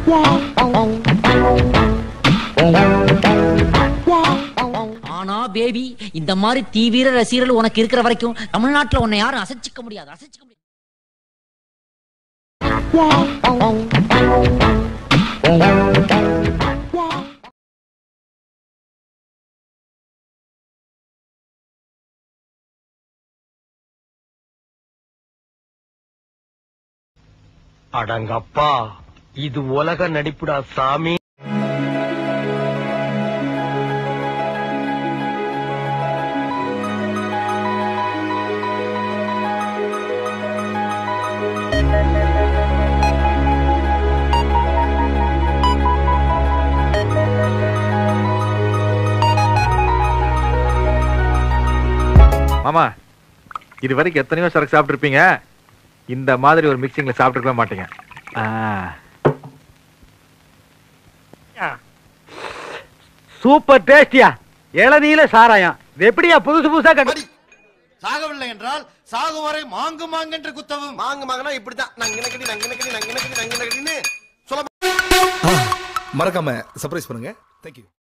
ஆனா பேபி இந்த மாதிரி தீவிர ரசிகர்கள் உனக்கு இருக்கிற வரைக்கும் தமிழ்நாட்டுல உன்னை யாரும் அசைச்சிக்க முடியாது அசைச்சிக்க முடியாது அடங்கப்பா இது உலக நடிப்புடா சாமி மாமா இது வரைக்கும் எத்தனையோ சரக்கு சாப்பிட்டுருப்பீங்க இந்த மாதிரி ஒரு மிக்சிங்ல சாப்பிட்டுருக்கவே மாட்டீங்க ஆ. சூப்பர் டேஸ்டியா இளநீல சாராயம் இது எப்படியா புதுசு புதுசா கண்டு சாகவில்லை என்றால் சாகு வரை மாங்கு மாங்கென்று குத்தவும் மாங்கு மாங்கனா இப்படிதான் நாங்க நக்கடி நாங்க நக்கடி நாங்க நக்கடி நாங்க நக்கடின்னு சொல்ல மறக்காம சர்ப்ரைஸ் பண்ணுங்க தேங்க்யூ